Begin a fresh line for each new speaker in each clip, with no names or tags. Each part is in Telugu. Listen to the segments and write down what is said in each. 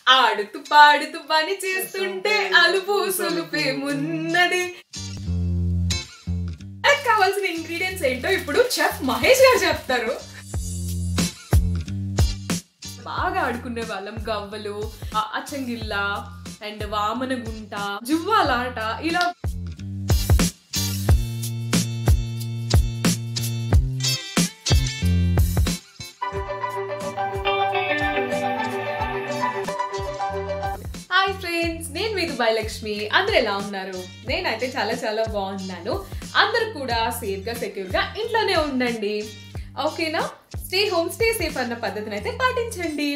ఆడుతూ పాడుతూ పని చేస్తుంటే అలుపు సులుపే మున్నది మనకు కావాల్సిన ఇంగ్రీడియంట్స్ ఏంటో ఇప్పుడు చెఫ్ మహేష్ గారు చెప్తారు బాగా ఆడుకునే వాళ్ళం గవ్వలు ఆ- అచ్చంగిల్ల అండ్ వామన గుంట జువ్వాలాట ఇలా హాయ్ ఫ్రెండ్స్ నేను మీ దుబాయ్ లక్ష్మి అందరు ఎలా ఉన్నారు నేనైతే చాలా చాలా బాగున్నాను అందరూ కూడా సేఫ్గా సెక్యూర్గా ఇంట్లోనే ఉండండి ఓకేనా స్టే హోమ్ స్టే సేఫ్ అన్న పద్ధతిని అయితే పాటించండి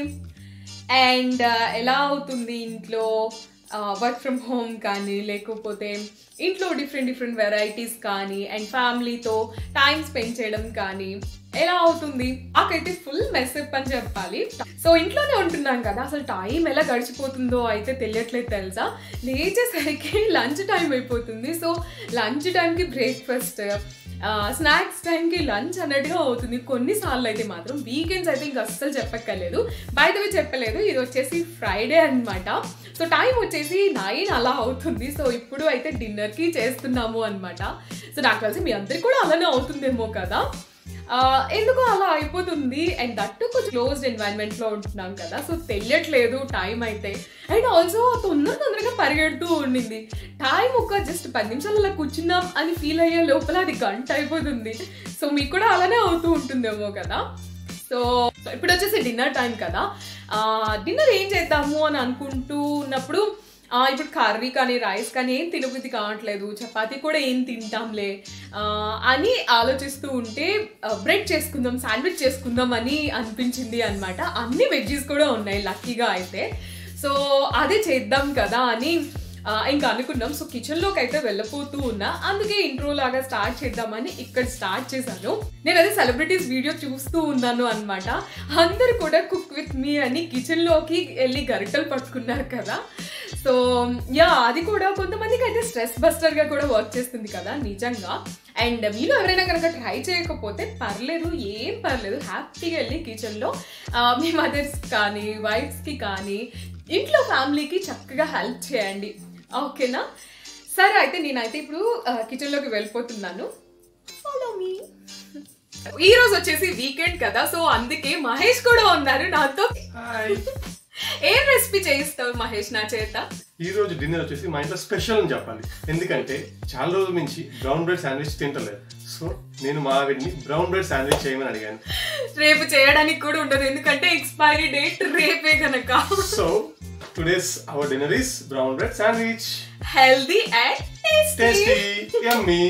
అండ్ ఎలా అవుతుంది ఇంట్లో వర్క్ ఫ్రమ్ హోమ్ కానీ లేకపోతే ఇంట్లో డిఫరెంట్ డిఫరెంట్ వెరైటీస్ కానీ అండ్ ఫ్యామిలీతో టైం స్పెండ్ చేయడం కానీ ఎలా అవుతుంది నాకైతే ఫుల్ మెస్అప్ అని చెప్పాలి సో ఇంట్లోనే ఉంటున్నాం కదా అసలు టైం ఎలా గడిచిపోతుందో అయితే తెలియట్లేదు తెలుసా లేచేసరికి లంచ్ టైం అయిపోతుంది సో లంచ్ టైంకి బ్రేక్ఫాస్ట్ స్నాక్స్ టైంకి లంచ్ అన్నట్టుగా అవుతుంది కొన్నిసార్లు అయితే మాత్రం వీకెండ్స్ అయితే ఇంకా అస్సలు చెప్పక్కర్లేదు బయట చెప్పలేదు ఇది వచ్చేసి ఫ్రైడే అన్నమాట సో టైం వచ్చేసి నైన్ అలా అవుతుంది సో ఇప్పుడు అయితే డిన్నర్కి చేస్తున్నాము అన్నమాట సో నాకు తెలిసి మీ అందరికి కూడా అలానే అవుతుందేమో కదా ఆ, ఎందుకో అలా అయిపోతుంది అండ్ దట్టు కొంచెం క్లోజ్డ్ ఎన్వైరన్మెంట్లో ఉంటున్నాం కదా సో తెలియట్లేదు టైం అయితే అండ్ ఆల్సో తొందర తొందరగా పరిగెడుతూ ఉండింది టైం ఒక జస్ట్ పది నిమిషాలు అలా కూర్చున్నాం అని ఫీల్ అయ్యే లోపల అది గంట అయిపోతుంది సో మీకు కూడా అలానే అవుతూ ఉంటుందేమో కదా సో ఇప్పుడు వచ్చేసి డిన్నర్ టైం కదా డిన్నర్ ఏం చేద్దాము అని అనుకుంటూ ఉన్నప్పుడు ఆ, ఇప్పుడు కర్రీ కానీ రైస్ కానీ ఏం తినబుద్ధి కావట్లేదు చపాతీ కూడా ఏం తింటాంలే ఆ, అని ఆలోచిస్తూ ఉంటే బ్రెడ్ చేసుకుందాం శాండ్విచ్ చేసుకుందాం అని అనిపించింది అనమాట అన్ని వెజ్జీస్ కూడా ఉన్నాయి లక్కీగా అయితే సో అదే చేద్దాం కదా అని ఆ, ఇంకా అనుకున్నాం సో కిచెన్లోకి అయితే వెళ్ళిపోతూ ఉన్నా అందుకే ఇంట్రో లాగా స్టార్ట్ చేద్దామని ఇక్కడ స్టార్ట్ చేశాను నేను అదే సెలబ్రిటీస్ వీడియో చూస్తూ ఉన్నాను అనమాట అందరు కూడా కుక్ విత్ మీ అని కిచెన్లోకి వెళ్ళి గరిటెలు పట్టుకున్నారు కదా సో యా అది కూడా కొంతమందికి అయితే స్ట్రెస్ బస్టర్గా కూడా వర్క్ చేస్తుంది కదా నిజంగా అండ్ మీరు ఎవరైనా కనుక ట్రై చేయకపోతే పర్లేదు ఏం పర్లేదు హ్యాపీగా వెళ్ళి కిచెన్లో మీ మదర్స్ కానీ వైఫ్స్కి కానీ ఇంట్లో ఫ్యామిలీకి చక్కగా హెల్ప్ చేయండి ఓకేనా సరే అయితే నేనైతే ఇప్పుడు కిచెన్లోకి వెళ్ళిపోతున్నాను ఫాలో మీ ఈ రోజు వచ్చేసి వీకెండ్ కదా సో అందుకే మహేష్ కూడా ఉన్నారు నాతో
హాయ్
ఏం రెసిపీ చేయిస్తావు మహేష్ నా చేత
ఈ రోజు డిన్నర్ వచ్చేసి మా ఇంట్లో స్పెషల్ అని చెప్పాలి ఎందుకంటే చాలా రోజుల నుంచి బ్రౌన్ బ్రెడ్ శాండ్విచ్ తింటలేదు సో నేను మా ఆవిడ్ని బ్రౌన్ బ్రెడ్ శాండ్విచ్ చేయమని అడిగాను
రేపు చేయడానికి కూడా ఉండదు ఎందుకంటే ఎక్స్పైరీ డేట్ రేపే గనక
so today's our dinner is brown bread sandwich
healthy and tasty
tasty yummy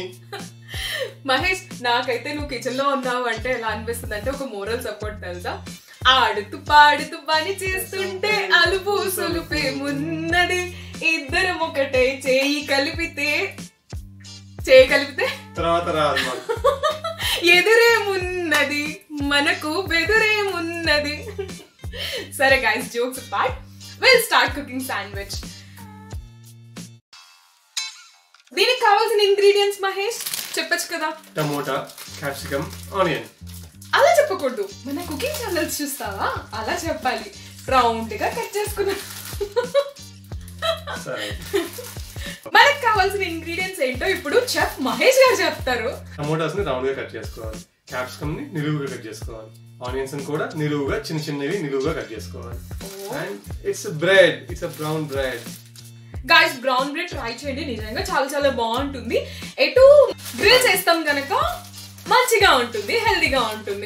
Mahesh నాకైతే నువ్వు కిచెన్ లో ఉన్నావు అంటే ఎలా అనిపిస్తుంది అంటే ఒక మోరల్ సపోర్ట్ తెలుసా ఆడుతూ పాడుతూ పని చేస్తుంటే అలుపు సులుపే మున్నది ఇద్దరం ఒకటే చేయి కలిపితే చేయి కలిపితే
తర్వాత రాదు మాకు
ఎదురేమున్నది మనకు బెదురేమున్నది సరే guys jokes part will start cooking sandwich దీనికి కావాల్సిన ఇంగ్రీడియంట్స్ మహేష్ చెప్పొచ్చు కదా
టమోటా క్యాప్సికమ్ ఆనియన్
అలా చెప్పకూడదు మన కుకింగ్ ఛానల్స్ చూస్తావా అలా చెప్పాలి రౌండ్ గా కట్ చేసుకున్నా
సరే
మనకు కావాల్సిన ఇంగ్రీడియంట్స్ ఏంటో ఇప్పుడు చెఫ్ మహేష్ గారు చెప్తారు
టమోటాస్ ని రౌండ్ గా కట్ చేసుకోవాలి క్యాప్సికమ్ ని నిలువుగా కట్ చేసుకోవాలి ఆనియన్స్ ని కూడా నిలువుగా చిన్న చిన్నవి నిలువుగా కట్ చేసుకోవాలి and it's bread it's a brown bread
guys brown bread try చేయండి నిజంగా చాలా చాలా బాగుంటుంది ఎటు గ్రిల్ చేస్తాం గనక మంచిగా ఉంటుంది హెల్దీగా ఉంటుంది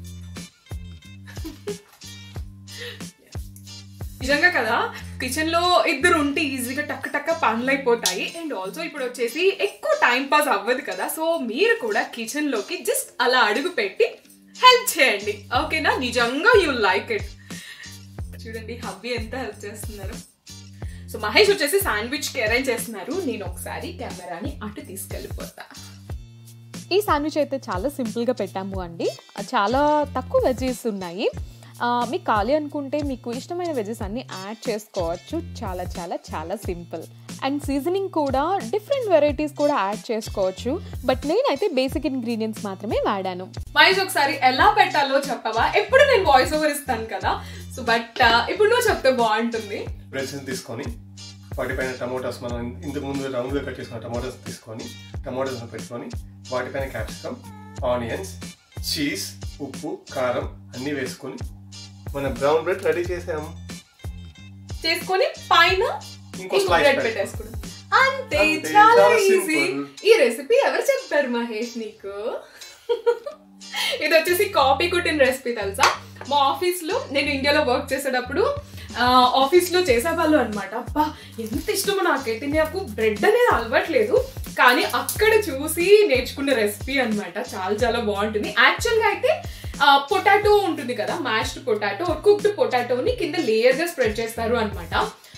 నిజంగా కదా కిచెన్ లో ఇద్దరు ఉంటే ఈజీగా టక్ టక్క పనులు అయిపోతాయి అండ్ ఆల్సో ఇప్పుడు వచ్చేసి ఎక్కువ టైం పాస్ అవ్వదు కదా సో మీరు కూడా కిచెన్ లోకి జస్ట్ అలా అడుగు పెట్టి హెల్ప్ చేయండి ఓకేనా నిజంగా యూ లైక్ ఇట్ చూడండి హబ్బీ ఎంత హెల్ప్ చేస్తున్నారు సో మహేష్ వచ్చేసి శాండ్విచ్ కి అరేంజ్ చేస్తున్నారు నేను ఒకసారి కెమెరాని అటు తీసుకెళ్ళిపోతా
ఈ శాండ్విచ్ అయితే చాలా సింపుల్గా పెట్టాము అండి చాలా తక్కువ వెజెస్ ఉన్నాయి ఆ, మీకు ఖాళీ అనుకుంటే మీకు ఇష్టమైన వెజెస్ అన్ని యాడ్ చేసుకోవచ్చు చాలా చాలా చాలా సింపుల్ అండ్ సీజనింగ్ కూడా డిఫరెంట్ వెరైటీస్ కూడా యాడ్ చేసుకోవచ్చు బట్ నేనైతే బేసిక్ ఇంగ్రీడియంట్స్ మాత్రమే వాడాను
మహేష్ ఒకసారి ఎలా పెట్టాలో చెప్పవా ఎప్పుడు నేను వాయిస్ ఓవర్ ఇస్తాను కదా సో బట్ ఇప్పుడు నువ్వు చెప్తే బాగుంటుంది
బ్రెడ్స్ తీసుకొని వాటిపైన టమోటాస్ మనం ఇంతకు ముందు రౌండ్గా కట్ చేసుకున్న టమోటాస్ తీసుకొని టమోటాస్ పెట్టుకొని వాటిపైన క్యాప్సికమ్ ఆనియన్స్ చీజ్ ఉప్పు కారం అన్నీ వేసుకొని మన బ్రౌన్ బ్రెడ్ రెడీ చేసాము
చేసుకొని పైన
ఇంకో
ఇంకో
slice
బ్రెడ్
పెట్టు.
పెట్టేసుకున్నాం అంతే
అంతే,
చాలా
చాలా
ఈజీ
simple.
ఈ రెసిపీ ఎవరు చెప్పారు మహేష్ నీకు ఇది వచ్చేసి కాపీ కుట్టిన రెసిపీ తెలుసా మా ఆఫీస్ లో నేను ఇండియాలో వర్క్ చేసేటప్పుడు ఆఫీస్ లో చేసేవాళ్ళు అనమాట అబ్బా ఎంత ఇష్టమో నాకైతే నాకు బ్రెడ్ అనేది అలవాట్లేదు కానీ అక్కడ చూసి నేర్చుకున్న రెసిపీ అన్నమాట చాలా చాలా బాగుంటుంది యాక్చువల్ గా అయితే పొటాటో ఉంటుంది కదా మ్యాష్డ్ పొటాటో కుక్డ్ పొటాటోని కింద లేయర్ గా స్ప్రెడ్ చేస్తారు అనమాట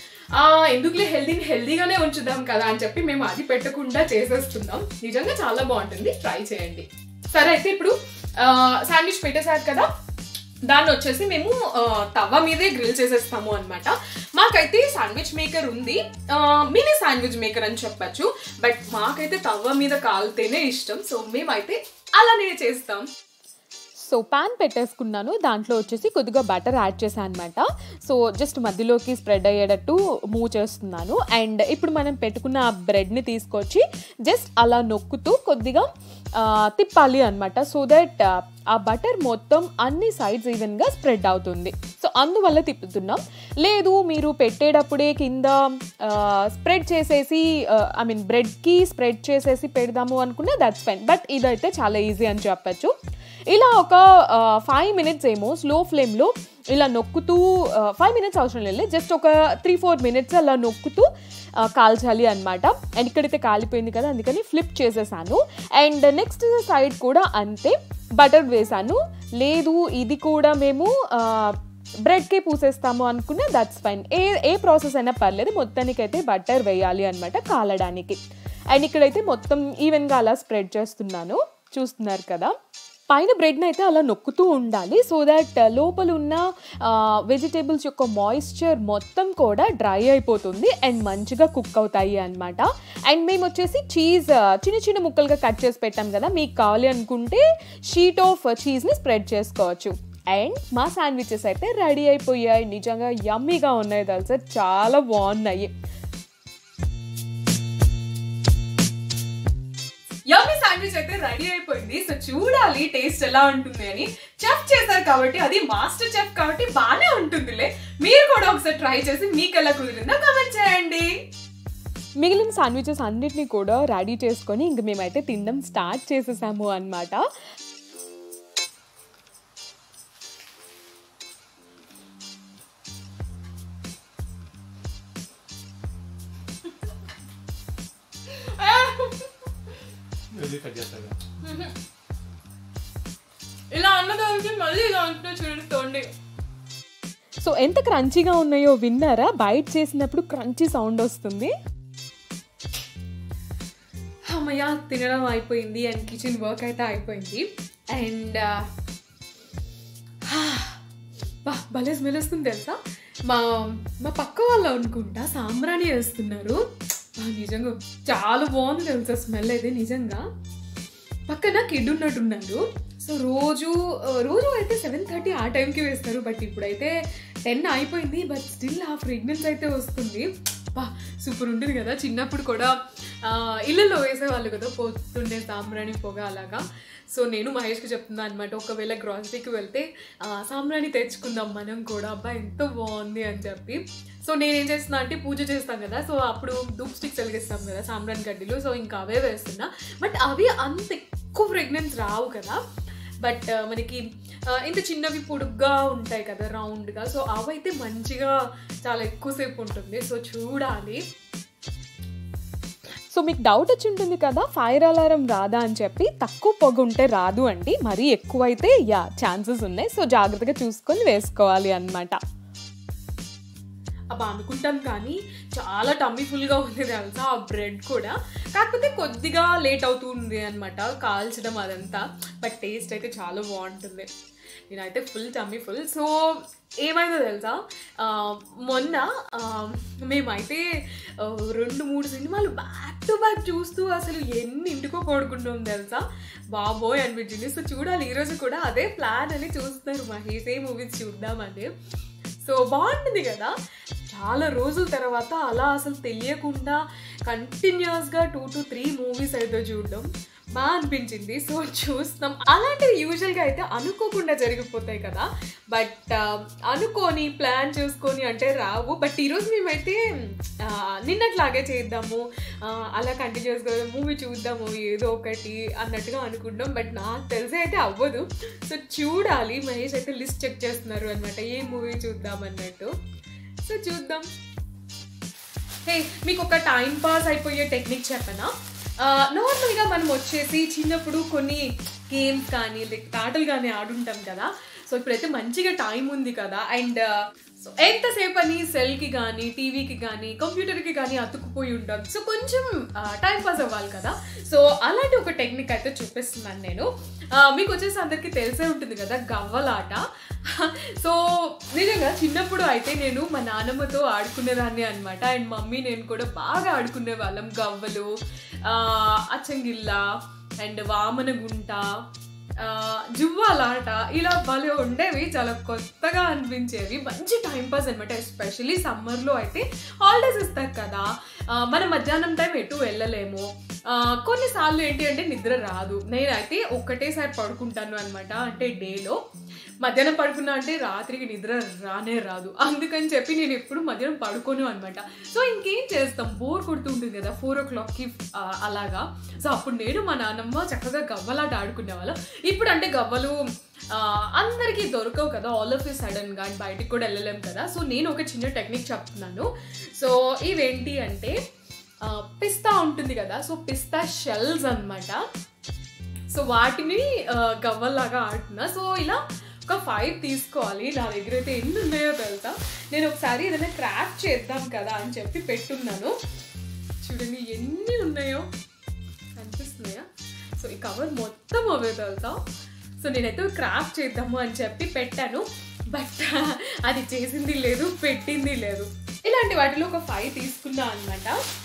ఆ ఎందుకులే హెల్దీని హెల్దీగానే ఉంచుదాం కదా అని చెప్పి మేము అది పెట్టకుండా చేసేస్తున్నాం నిజంగా చాలా బాగుంటుంది ట్రై చేయండి సరే అయితే ఇప్పుడు శాండ్విచ్ పెట్టేశారు కదా దాన్ని వచ్చేసి మేము ఆ, తవ్వ మీదే గ్రిల్ చేసేస్తాము అనమాట మాకైతే శాండ్విచ్ మేకర్ ఉంది మినీ శాండ్విచ్ మేకర్ అని చెప్పచ్చు బట్ మాకైతే తవ్వ మీద కాలితేనే ఇష్టం సో మేమైతే అలానే చేస్తాం
సో పాన్ పెట్టేసుకున్నాను దాంట్లో వచ్చేసి కొద్దిగా బటర్ యాడ్ చేశాను అనమాట సో జస్ట్ మధ్యలోకి స్ప్రెడ్ అయ్యేటట్టు మూవ్ చేస్తున్నాను అండ్ ఇప్పుడు మనం పెట్టుకున్న ఆ బ్రెడ్ని తీసుకొచ్చి జస్ట్ అలా నొక్కుతూ కొద్దిగా ఆ, తిప్పాలి అనమాట సో దట్ ఆ బటర్ మొత్తం అన్ని సైడ్స్ ఈవెన్గా స్ప్రెడ్ అవుతుంది సో అందువల్ల తిప్పుతున్నాం లేదు మీరు పెట్టేటప్పుడే కింద స్ప్రెడ్ చేసేసి ఐ మీన్ బ్రెడ్కి స్ప్రెడ్ చేసేసి పెడదాము అనుకున్నా దట్స్ ఫైన్ బట్ ఇదైతే చాలా ఈజీ అని చెప్పచ్చు ఇలా ఒక ఫైవ్ మినిట్స్ ఏమో స్లో ఫ్లేమ్లో ఇలా నొక్కుతూ ఫైవ్ మినిట్స్ అవసరం లేదు జస్ట్ ఒక త్రీ ఫోర్ మినిట్స్ అలా నొక్కుతూ ఆ, కాల్చాలి అనమాట అండ్ ఇక్కడైతే కాలిపోయింది కదా అందుకని ఫ్లిప్ చేసేసాను అండ్ నెక్స్ట్ సైడ్ కూడా అంతే బటర్ వేసాను లేదు ఇది కూడా మేము ఆ, బ్రెడ్కే పూసేస్తాము అనుకున్న దట్స్ ఫైన్ ఏ ఏ ప్రాసెస్ అయినా పర్లేదు మొత్తానికైతే బటర్ వేయాలి అనమాట కాలడానికి అండ్ ఇక్కడైతే మొత్తం ఈవెన్గా అలా స్ప్రెడ్ చేస్తున్నాను చూస్తున్నారు కదా పైన బ్రెడ్ని అయితే అలా నొక్కుతూ ఉండాలి సో దట్ లోపల ఉన్న వెజిటేబుల్స్ యొక్క మాయిశ్చర్ మొత్తం కూడా డ్రై అయిపోతుంది అండ్ మంచిగా కుక్ అవుతాయి అనమాట అండ్ మేము వచ్చేసి చీజ్ చిన్న చిన్న ముక్కలుగా కట్ చేసి పెట్టాం కదా మీకు కావాలి అనుకుంటే షీట్ ఆఫ్ చీజ్ని స్ప్రెడ్ చేసుకోవచ్చు అండ్ మా శాండ్విచెస్ అయితే రెడీ అయిపోయాయి నిజంగా యమ్మీగా ఉన్నాయి తెలుసా చాలా బాగున్నాయి
యమ్మీ శాండ్విచ్ అయితే రెడీ అయిపోయింది సో చూడాలి టేస్ట్ ఎలా ఉంటుంది అని చెఫ్ చేశారు కాబట్టి అది మాస్టర్ చెఫ్ కాబట్టి బాగానే ఉంటుందిలే మీరు కూడా ఒకసారి ట్రై చేసి మీకు ఎలా కుదిరిందో కమెంట్ చేయండి
మిగిలిన శాండ్విచెస్ అన్నిటిని కూడా రెడీ చేసుకొని ఇంక మేమైతే తినడం స్టార్ట్ చేసేసాము అనమాట
ఇది కట్ చేస్తాను
ఇలా అన్నదానికి మళ్ళీ ఇలా అంటున్నా చూడండి తోండి
సో ఎంత క్రంచీగా ఉన్నాయో విన్నారా బైట్ చేసినప్పుడు క్రంచీ సౌండ్ వస్తుంది
అమ్మయ్య తినడం అయిపోయింది అండ్ కిచెన్ వర్క్ అయితే అయిపోయింది అండ్ బా భలే స్మెల్ వస్తుంది తెలుసా మా మా పక్క వాళ్ళు అనుకుంటా సాంబ్రాణి వేస్తున్నారు బా, నిజంగా చాలా బాగుంది తెలుసా స్మెల్ అయితే నిజంగా పక్కన కిడ్ ఉన్నట్టున్నారు సో రోజు ఆ, రోజు అయితే సెవెన్ థర్టీ ఆ టైంకి వేస్తారు బట్ ఇప్పుడైతే టెన్ అయిపోయింది బట్ స్టిల్ ఆ ఫ్రేగ్రెన్స్ అయితే వస్తుంది బా సూపర్ ఉంటుంది కదా చిన్నప్పుడు కూడా ఆ, ఇళ్ళల్లో వేసేవాళ్ళు కదా పోతుండే సాంబ్రాణి పొగ అలాగా సో నేను మహేష్కి చెప్తున్నా అనమాట ఒకవేళ గ్రాసరీకి వెళ్తే ఆ, సాంబ్రాణి తెచ్చుకుందాం మనం కూడా అబ్బా ఎంత బాగుంది అని చెప్పి సో నేనేం చేస్తున్నా అంటే పూజ చేస్తాం కదా సో అప్పుడు ధూప్ స్టిక్స్ వెలిగిస్తాం కదా సాంబ్రాణి గడ్డిలు సో ఇంకా అవే వేస్తున్నా బట్ అవి అంత ఎక్కువ ఫ్రెగ్నెన్స్ రావు కదా బట్ మనకి ఆ, ఇంత చిన్నవి పొడుగ్గా ఉంటాయి కదా రౌండ్గా సో అవైతే మంచిగా చాలా ఎక్కువసేపు ఉంటుంది సో చూడాలి
సో మీకు డౌట్ వచ్చి ఉంటుంది కదా ఫైర్ అలారం రాదా అని చెప్పి తక్కువ పొగ ఉంటే రాదు అండి మరీ ఎక్కువైతే యా ఛాన్సెస్ ఉన్నాయి సో జాగ్రత్తగా చూసుకొని వేసుకోవాలి అన్నమాట
అబ్బా అనుకుంటాను కానీ చాలా టమ్మీ ఫుల్గా ఉంది తెలుసా ఆ బ్రెడ్ కూడా కాకపోతే కొద్దిగా లేట్ అవుతుంది అనమాట కాల్చడం అదంతా బట్ టేస్ట్ అయితే చాలా బాగుంటుంది నేనైతే ఫుల్ టమ్మీ ఫుల్ సో ఏమైందో తెలుసా ఆ, మొన్న ఆ, మేమైతే ఆ, రెండు మూడు సినిమాలు బ్యాక్ టు బ్యాక్ చూస్తూ అసలు ఎన్ని ఇంటికో పడుకుంటాం తెలుసా బాబోయ్ అనిపించింది సో చూడాలి ఈరోజు కూడా అదే ప్లాన్ అని చూస్తున్నారు మహేష్ ఏ మూవీస్ చూద్దామని సో బాగుంటుంది కదా చాలా రోజుల తర్వాత అలా అసలు తెలియకుండా కంటిన్యూస్గా టూ టు త్రీ మూవీస్ అయితే చూడడం బాగా అనిపించింది సో చూస్తాం అలాంటివి యూజువల్గా అయితే అనుకోకుండా జరిగిపోతాయి కదా బట్ అనుకొని ప్లాన్ చేసుకొని అంటే రావు బట్ ఈరోజు మేమైతే ఆ, నిన్నట్లాగే చేద్దాము ఆ, అలా కంటిన్యూస్గా మూవీ చూద్దాము ఏదో ఒకటి అన్నట్టుగా అనుకుంటాం బట్ నాకు తెలిసి అయితే అవ్వదు సో చూడాలి మహేష్ అయితే లిస్ట్ చెక్ చేస్తున్నారు అనమాట ఏ మూవీ చూద్దాం అన్నట్టు సో చూద్దాం హే మీకు ఒక టైం పాస్ అయిపోయే టెక్నిక్ చెప్పనా నార్మల్గా మనం వచ్చేసి చిన్నప్పుడు కొన్ని గేమ్స్ కానీ లైక్ ఆటలు కానీ ఆడుంటాం కదా సో ఇప్పుడైతే మంచిగా టైం ఉంది కదా అండ్ సో ఎంతసేపు అని సెల్కి కానీ టీవీకి కానీ కంప్యూటర్కి కానీ అతుక్కుపోయి ఉంటాం సో కొంచెం టైం పాస్ అవ్వాలి కదా సో అలాంటి ఒక టెక్నిక్ అయితే చూపిస్తున్నాను నేను ఆ, మీకు వచ్చేసి అందరికీ తెలిసే ఉంటుంది కదా గవ్వలాట సో నిజంగా చిన్నప్పుడు అయితే నేను మా నాన్నమ్మతో ఆడుకునేదాన్ని అనమాట అండ్ మమ్మీ నేను కూడా బాగా ఆడుకునే వాళ్ళం గవ్వలు ఆ, అచ్చంగిల్ల అండ్ వామన గుంట ఆ, జువ్వాలాట ఇలా భలే ఉండేవి చాలా కొత్తగా అనిపించేవి మంచి టైం పాస్ అనమాట ఎస్పెషలీ సమ్మర్లో అయితే హాలిడేస్ ఇస్తారు కదా ఆ, మనం మధ్యాహ్నం టైం ఎటు వెళ్ళలేము ఆ, కొన్నిసార్లు ఏంటి అంటే నిద్ర రాదు నేనైతే ఒక్కటేసారి పడుకుంటాను అనమాట అంటే డేలో మధ్యాహ్నం పడుకున్నా అంటే రాత్రికి నిద్ర రానే రాదు అందుకని చెప్పి నేను ఎప్పుడు మధ్యాహ్నం పడుకోను అనమాట సో ఇంకేం చేస్తాం బోర్ కొడుతుంటుంది కదా ఫోర్ ఓ క్లాక్కి అలాగా సో అప్పుడు నేను మా నాన్నమ్మ చక్కగా గవ్వలాట ఆడుకునే వాళ్ళం ఇప్పుడు అంటే గవ్వలు ఆ, అందరికీ దొరకవు కదా ఆల్ ఆఫ్ సడన్గా అండ్ బయటికి కూడా వెళ్ళలేం కదా సో నేను ఒక చిన్న టెక్నిక్ చెప్తున్నాను సో ఇవేంటి అంటే ఆ, పిస్తా ఉంటుంది కదా సో పిస్తా షెల్స్ అన్నమాట సో వాటిని ఆ, గవ్వల్లాగా ఆడుతున్నా సో ఇలా ఒక ఫైవ్ తీసుకోవాలి నా దగ్గర అయితే ఎన్ని ఉన్నాయో తెలుసా నేను ఒకసారి ఏదైనా క్రాఫ్ట్ చేద్దాం కదా అని చెప్పి పెట్టున్నాను చూడండి ఎన్ని ఉన్నాయో కనిపిస్తున్నాయా సో ఈ కవర్ మొత్తం అవే తెలుసా సో నేనైతే క్రాఫ్ట్ చేద్దాము అని చెప్పి పెట్టాను బట్ అది చేసింది లేదు పెట్టింది లేదు ఇలాంటి వాటిలో ఒక ఫైవ్ తీసుకున్నా అనమాట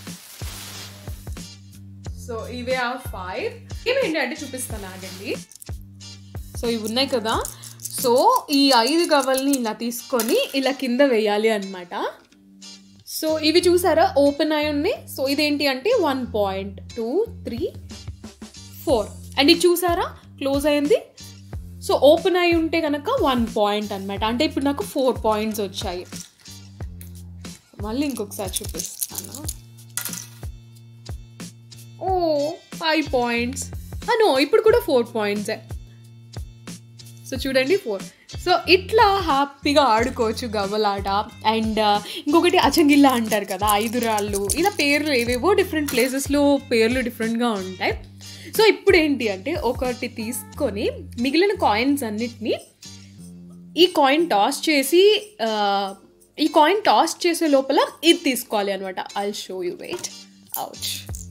సో ఇవే ఆ ఫైవ్ ఏమేంటి అంటే చూపిస్తాను ఆగండి సో ఇవి ఉన్నాయి కదా సో ఈ ఐదు గవ్వల్ని ఇలా తీసుకొని ఇలా కింద వేయాలి అనమాట సో ఇవి చూసారా ఓపెన్ అయి ఉన్నాయి సో ఇదేంటి అంటే one point two three four and ఇది చూసారా క్లోజ్ అయింది సో ఓపెన్ అయి ఉంటే కనుక వన్ పాయింట్ అనమాట అంటే ఇప్పుడు నాకు ఫోర్ పాయింట్స్ వచ్చాయి మళ్ళీ ఇంకొకసారి చూపిస్తాను ఓ ఫైవ్ పాయింట్స్ అనో ఇప్పుడు కూడా ఫోర్ పాయింట్సే సో చూడండి ఫోర్ సో ఇట్లా హ్యాపీగా ఆడుకోవచ్చు గవ్వలాట అండ్ ఇంకొకటి అచంగిల్ల అంటారు కదా ఐదు రాళ్ళు ఇలా పేర్లు ఏవేవో డిఫరెంట్ ప్లేసెస్లో పేర్లు డిఫరెంట్గా ఉంటాయి సో ఇప్పుడు ఏంటి అంటే ఒకటి తీసుకొని మిగిలిన కాయిన్స్ అన్నిటినీ ఈ కాయిన్ టాస్ చేసి ఆ, ఈ కాయిన్ టాస్ చేసే లోపల ఇది తీసుకోవాలి అనమాట I show you wait out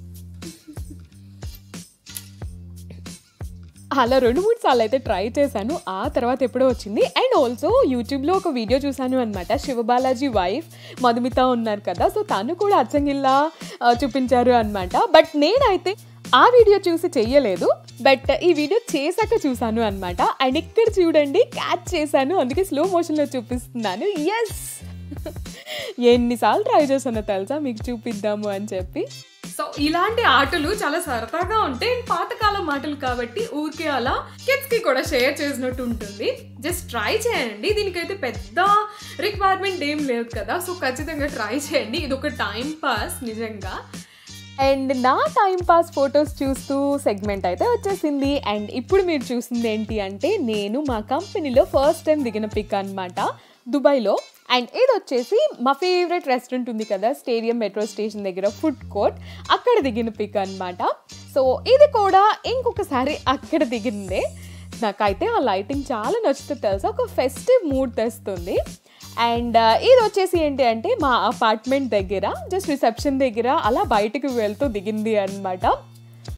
అలా రెండు మూడు సార్లు అయితే ట్రై చేశాను ఆ తర్వాత ఎప్పుడో వచ్చింది అండ్ ఆల్సో యూట్యూబ్లో ఒక వీడియో చూశాను అనమాట శివబాలాజీ వైఫ్ మధుమిత ఉన్నారు కదా సో తను కూడా అచ్చంగిల్లా ఆ, చూపించారు అనమాట బట్ నేనైతే ఆ వీడియో చూసి చెయ్యలేదు బట్ ఈ వీడియో చేశాక చూసాను అనమాట అండ్ ఇక్కడ చూడండి క్యాచ్ చేశాను అందుకే స్లో మోషన్లో చూపిస్తున్నాను ఎస్ ఎన్నిసార్లు ట్రై చేశానో తెలుసా మీకు చూపిద్దాము అని చెప్పి సో ఇలాంటి ఆటలు చాలా సరదాగా ఉంటాయి అండ్ పాతకాలం ఆటలు కాబట్టి ఊరికే అలా కిడ్స్ కి కూడా షేర్ చేసినట్టు ఉంటుంది జస్ట్ ట్రై చేయండి దీనికైతే పెద్ద రిక్వైర్మెంట్ ఏం లేదు కదా సో ఖచ్చితంగా ట్రై చేయండి ఇది ఒక టైం పాస్ నిజంగా అండ్ నా టైం పాస్ ఫొటోస్ చూస్తూ సెగ్మెంట్ అయితే వచ్చేసింది అండ్ ఇప్పుడు మీరు చూసింది ఏంటి అంటే నేను మా కంపెనీలో ఫస్ట్ టైం దిగిన పిక్ అనమాట దుబాయ్లో అండ్ ఇది వచ్చేసి మా ఫేవరెట్ రెస్టారెంట్ ఉంది కదా స్టేడియం మెట్రో స్టేషన్ దగ్గర ఫుడ్ కోర్ట్ అక్కడ దిగిన పిక్ అనమాట సో ఇది కూడా ఇంకొకసారి అక్కడ దిగిందే నాకైతే ఆ లైటింగ్ చాలా నచ్చుతుంది తెలుసా ఒక ఫెస్టివ్ మూడ్ తెస్తుంది అండ్ ఇది వచ్చేసి ఏంటి అంటే మా అపార్ట్మెంట్ దగ్గర జస్ట్ రిసెప్షన్ దగ్గర అలా బయటకు వెళ్తూ దిగింది అనమాట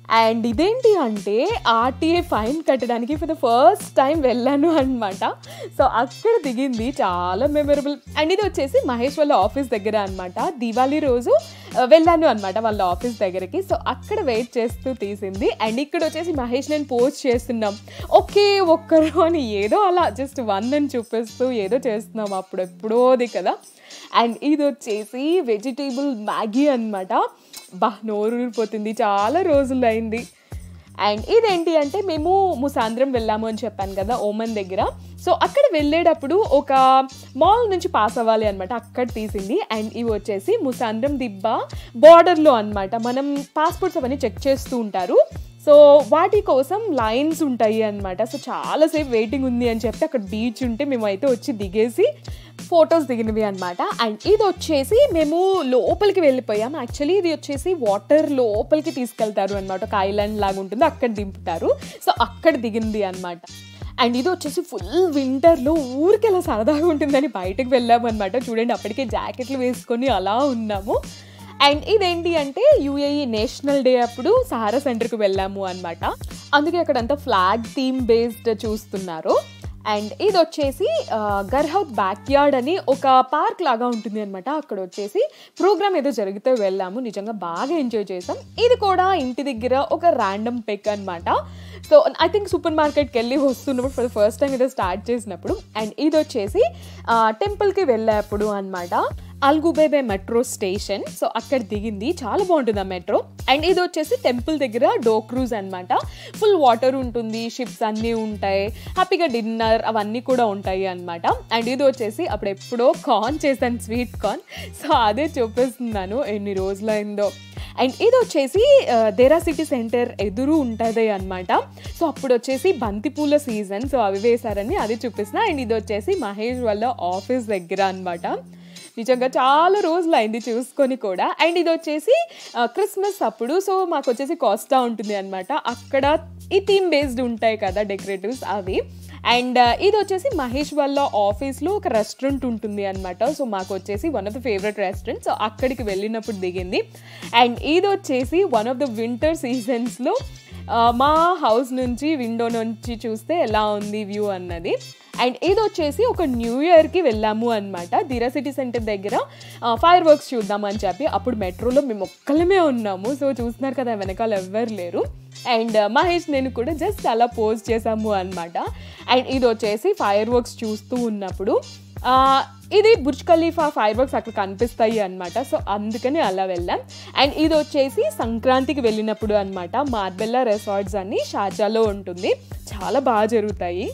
అండ్ ఇదేంటి అంటే ఆర్టీఏ ఫైన్ కట్టడానికి ఫర్ ద ఫస్ట్ టైం వెళ్ళాను అనమాట సో అక్కడ దిగింది చాలా మెమరబుల్ అండ్ ఇది వచ్చేసి మహేష్ వాళ్ళ ఆఫీస్ దగ్గర అనమాట దీవాళీ రోజు ఆ, వెళ్ళాను అనమాట వాళ్ళ ఆఫీస్ దగ్గరికి సో అక్కడ వెయిట్ చేస్తూ తీసింది అండ్ ఇక్కడ వచ్చేసి మహేష్ నేను పోస్ట్ చేస్తున్నాం ఒకే ఒక్కరు అని ఏదో అలా జస్ట్ వన్ అని చూపిస్తూ ఏదో చేస్తున్నాం అప్పుడు ఎప్పుడోది కదా అండ్ ఇది వచ్చేసి వెజిటేబుల్ మ్యాగీ అనమాట బా నోరు ఊరిపోతుంది చాలా రోజులు అయింది అండ్ ఇదేంటి అంటే మేము ముసాంద్రం వెళ్ళాము అని చెప్పాను కదా ఓమన్ దగ్గర సో అక్కడ వెళ్ళేటప్పుడు ఒక మాల్ నుంచి పాస్ అవ్వాలి అనమాట అక్కడ తీసింది అండ్ ఇవి వచ్చేసి ముసాంద్రం దిబ్బ బార్డర్లో అనమాట మనం పాస్పోర్ట్స్ అవన్నీ చెక్ చేస్తూ ఉంటారు సో వాటి కోసం లైన్స్ ఉంటాయి అనమాట సో చాలాసేపు వెయిటింగ్ ఉంది అని చెప్పి అక్కడ బీచ్ ఉంటే మేమైతే వచ్చి దిగేసి ఫొటోస్ దిగినవి అనమాట అండ్ ఇది వచ్చేసి మేము లోపలికి వెళ్ళిపోయాం యాక్చువల్లీ ఇది వచ్చేసి వాటర్ లోపలికి తీసుకెళ్తారు అనమాట ఒక ఐలాండ్ లాగా ఉంటుంది అక్కడ దింపుతారు సో అక్కడ దిగింది అనమాట అండ్ ఇది వచ్చేసి ఫుల్ వింటర్లో ఊరికి ఎలా సరదాగా ఉంటుందని బయటకు వెళ్ళాము అనమాట చూడండి అప్పటికే జాకెట్లు వేసుకొని అలా ఉన్నాము అండ్ ఇదేంటి అంటే యుఏఈ నేషనల్ డే అప్పుడు సహారా సెంటర్కి వెళ్ళాము అనమాట అందుకే అక్కడంతా ఫ్లాగ్ థీమ్ బేస్డ్ చూస్తున్నారు అండ్ ఇది వచ్చేసి ఆ, గర్హౌత్ బ్యాక్ యార్డ్ అని ఒక పార్క్ లాగా ఉంటుంది అనమాట అక్కడ వచ్చేసి ప్రోగ్రామ్ ఏదో జరిగితే వెళ్ళాము నిజంగా బాగా ఎంజాయ్ చేసాం ఇది కూడా ఇంటి దగ్గర ఒక ర్యాండమ్ పిక్ అనమాట సో ఐ థింక్ సూపర్ మార్కెట్కి వెళ్ళి వస్తున్నప్పుడు ఫర్ ద ఫస్ట్ టైం ఏదో స్టార్ట్ చేసినప్పుడు అండ్ ఇది వచ్చేసి టెంపుల్కి వెళ్ళేప్పుడు అనమాట అల్గుబేబే మెట్రో స్టేషన్ సో అక్కడ దిగింది చాలా బాగుంటుంది ఆ మెట్రో అండ్ ఇది వచ్చేసి టెంపుల్ దగ్గర డో క్రూజ్ అనమాట ఫుల్ వాటర్ ఉంటుంది షిప్స్ అన్నీ ఉంటాయి హ్యాపీగా డిన్నర్ అవన్నీ కూడా ఉంటాయి అనమాట అండ్ ఇది వచ్చేసి అప్పుడు ఎప్పుడో కార్న్ చేశాను స్వీట్ కార్న్ సో అదే చూపిస్తున్నాను ఎన్ని రోజులైందో అండ్ ఇది వచ్చేసి ఆ, దేరా సిటీ సెంటర్ ఎదురు ఉంటుంది అనమాట సో అప్పుడు వచ్చేసి బంతిపూల సీజన్ సో అవి వేశారని అది చూపిస్తున్నా అండ్ ఇది వచ్చేసి మహేష్ వాళ్ళ ఆఫీస్ దగ్గర అనమాట నిజంగా చాలా రోజులు అయింది చూసుకొని కూడా అండ్ ఇది వచ్చేసి ఆ, క్రిస్మస్ అప్పుడు సో మాకు వచ్చేసి కాస్టా ఉంటుంది అనమాట అక్కడ ఈ థీమ్ బేస్డ్ ఉంటాయి కదా డెకరేటివ్స్ అవి అండ్ ఇది వచ్చేసి మహేష్ వాళ్ళ ఆఫీస్లో ఒక రెస్టారెంట్ ఉంటుంది అనమాట సో మాకు వచ్చేసి one of the favourite restaurant so అక్కడికి వెళ్ళినప్పుడు దిగింది అండ్ ఇది వచ్చేసి వన్ ఆఫ్ ద వింటర్ సీజన్స్లో మా హౌస్ నుంచి విండో నుంచి చూస్తే ఎలా ఉంది వ్యూ అన్నది అండ్ ఇది వచ్చేసి ఒక న్యూ ఇయర్కి వెళ్ళాము అనమాట దిరా సిటీ సెంటర్ దగ్గర ఫైర్ వర్క్స్ చూద్దామని చెప్పి అప్పుడు మెట్రోలో మేము ఒక్కలమే ఉన్నాము సో చూస్తున్నారు కదా వెనకాల ఎవ్వరు లేరు అండ్ మహేష్ నేను కూడా జస్ట్ అలా పోస్ట్ చేసాము అనమాట అండ్ ఇది వచ్చేసి ఫైర్ వర్క్స్ చూస్తూ ఉన్నప్పుడు ఆ, ఇది బుర్జ్ ఖలీఫా ఫైర్ వర్క్స్ అక్కడ కనిపిస్తాయి అనమాట సో అందుకని అలా వెళ్ళాం అండ్ ఇది వచ్చేసి సంక్రాంతికి వెళ్ళినప్పుడు అనమాట మార్బెల్లా రెసార్ట్స్ అని షార్జాలో ఉంటుంది చాలా బాగా జరుగుతాయి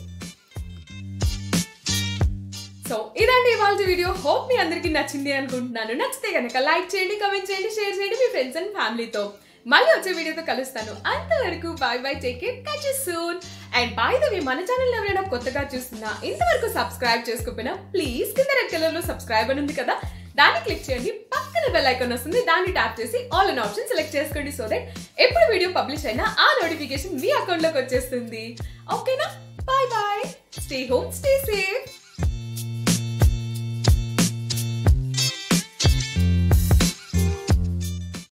సో ఇదండి ఇవాళ వీడియో హోప్ మీ అందరికీ నచ్చింది అనుకుంటున్నాను నచ్చితే కనుక లైక్ చేయండి కమెంట్ చేయండి షేర్ చేయండి మీ ఫ్రెండ్స్ అండ్ ఫ్యామిలీతో మళ్ళీ వచ్చే వీడియోతో కలుస్తాను అంతవరకు bye bye take care catch soon and by the way మన ఛానల్ ఎవరైనా కొత్తగా చూస్తున్నా ఇంతవరకు సబ్స్క్రైబ్ చేసుకోకపోయినా ప్లీజ్ కింద రెడ్ కలర్ లో సబ్స్క్రైబ్ అని ఉంది కదా దాన్ని క్లిక్ చేయండి పక్కన బెల్ ఐకాన్ వస్తుంది దాన్ని ట్యాప్ చేసి ఆల్ అన్ ఆప్షన్ సెలెక్ట్ చేసుకోండి సో దట్ ఎప్పుడు వీడియో పబ్లిష్ అయినా ఆ నోటిఫికేషన్ మీ అకౌంట్ లోకి వచ్చేస్తుంది ఓకేనా bye bye stay home stay safe